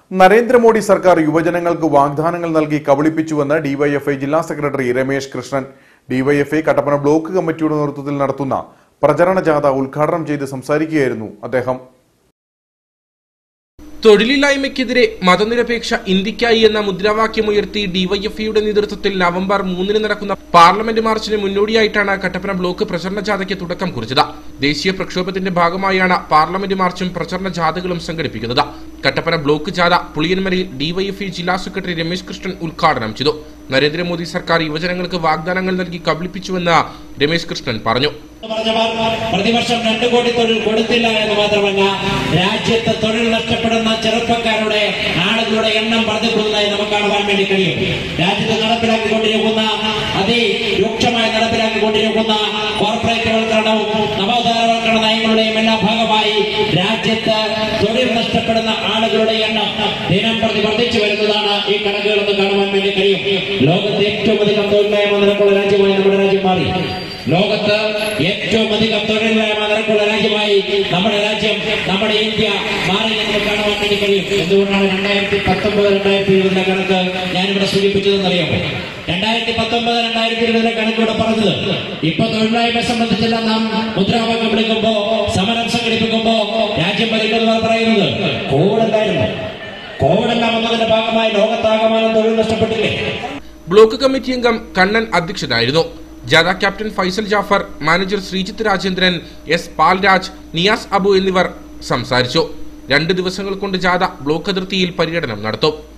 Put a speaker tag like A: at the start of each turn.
A: നരേന്ദ്രമോദി സർക്കാർ യുവജനങ്ങൾക്ക് വാഗ്ദാനങ്ങൾ നൽകി കബളിപ്പിച്ചുവെന്ന് ഡിവൈഎഫ്ഐ ജില്ലാ സെക്രട്ടറി രമേശ് കൃഷ്ണൻ ഡിവൈഎഫ്ഐ കട്ടപ്പന ബ്ലോക്ക് കമ്മിറ്റിയുടെ നേതൃത്വത്തിൽ നടത്തുന്ന പ്രചരണ ജാഥ ഉദ്ഘാടനം ചെയ്ത് സംസാരിക്കുകയായിരുന്നു അദ്ദേഹം
B: തൊഴിലില്ലായ്മയ്ക്കെതിരെ മതനിരപേക്ഷ ഇന്ത്യക്കായി എന്ന മുദ്രാവാക്യമുയർത്തി ഡിവൈഎഫ്ഐയുടെ നേതൃത്വത്തിൽ നവംബർ മൂന്നിന് നടക്കുന്ന പാർലമെന്റ് മാർച്ചിന് മുന്നോടിയായിട്ടാണ് കട്ടപ്പന ബ്ലോക്ക് പ്രചരണ ജാഥയ്ക്ക് തുടക്കം കുറിച്ചത് ദേശീയ പ്രക്ഷോഭത്തിന്റെ ഭാഗമായാണ് പാർലമെന്റ് മാർച്ചും പ്രചരണ ജാഥകളും സംഘടിപ്പിക്കുന്നത് കട്ടപ്പന ബ്ലോക്ക് ജാഥ പുളിയന്മലയിൽ ഡിവൈഎഫ്ഐ ജില്ലാ സെക്രട്ടറി രമേശ് കൃഷ്ണൻ ഉദ്ഘാടനം ചെയ്തു നരേന്ദ്രമോദി സർക്കാർ യുവജനങ്ങൾക്ക് വാഗ്ദാനങ്ങൾ നൽകി കബളിപ്പിച്ചുവെന്ന് രമേശ് കൃഷ്ണൻ പറഞ്ഞു
C: പറഞ്ഞവർ പ്രതിവർഷം രണ്ടു കോടി തൊഴിൽ കൊടുത്തില്ല എന്ന് മാത്രമല്ല രാജ്യത്ത് തൊഴിൽ നഷ്ടപ്പെടുന്ന ചെറുപ്പക്കാരുടെ ആളുകളുടെ എണ്ണം വർദ്ധിക്കുന്നതായി നമുക്ക് കാണുവാൻ വേണ്ടി കഴിയും രാജ്യത്ത് നടപ്പിലാക്കിക്കൊണ്ടിരിക്കുന്ന അതിരൂക്ഷമായി നടപ്പിലാക്കിക്കൊണ്ടിരിക്കുന്ന കോർപ്പറേറ്റ് വൽക്കരണവും നവോദാരവൽക്കരണ നയങ്ങളുടെയും എല്ലാ ഭാഗമായി രാജ്യത്ത് തൊഴിൽ നഷ്ടപ്പെടുന്ന ആളുകളുടെ എണ്ണം ദിനം പ്രതി വർദ്ധിച്ചു വരുന്നതാണ് ഈ കണക്കുകളെന്ന് കാണുവാൻ വേണ്ടി കഴിയും ലോകത്ത് ഏറ്റവും അധികം തൊഴിലില്ലായ്മ നിരക്കുള്ള രാജ്യമായി നമ്മുടെ രാജ്യം മാറി ലോകത്ത് ഏറ്റവും അധികം തൊഴിലില്ലായ്മ നിരക്കുള്ള രാജ്യമായി നമ്മുടെ രാജ്യം നമ്മുടെ ഇന്ത്യ മാറി എന്ന് കാണുവാൻ വേണ്ടി കഴിയും എന്തുകൊണ്ടാണ് രണ്ടായിരത്തി പത്തൊമ്പത് രണ്ടായിരത്തി ഇരുപതിലെ കണക്ക് ഞാനിവിടെ സൂചിപ്പിച്ചതെന്നറിയാമോ രണ്ടായിരത്തി പത്തൊമ്പത് രണ്ടായിരത്തി ഇരുപതിലെ കണക്ക് ഇവിടെ പറഞ്ഞത് ഇപ്പൊ തൊഴിലില്ലായ്മ സംബന്ധിച്ചെല്ലാം നാം മുദ്രാവാക്യം വിളിക്കുമ്പോ സമരം സംഘടിപ്പിക്കുമ്പോ രാജ്യം ഭരിക്കുന്നവർ പറയുന്നത് കോവിഡല്ലായിരുന്നു കോവിഡെല്ലാം വന്നതിന്റെ ഭാഗമായി ലോകത്താകമാനം തൊഴിൽ നഷ്ടപ്പെട്ടില്ലേ
B: ബ്ലോക്ക് കമ്മിറ്റി അംഗം കണ്ണൻ അധ്യക്ഷനായിരുന്നു ജാഥ captain Faisal Jafar manager Sreejith Rajendran S Palraj Niyas Abu എന്നിവർ സംസാരിച്ചു രണ്ട് ദിവസങ്ങൾ കൊണ്ട് ജാഥ ബ്ലോക്ക് അതിർത്തിയിൽ പര്യടനം നടത്തും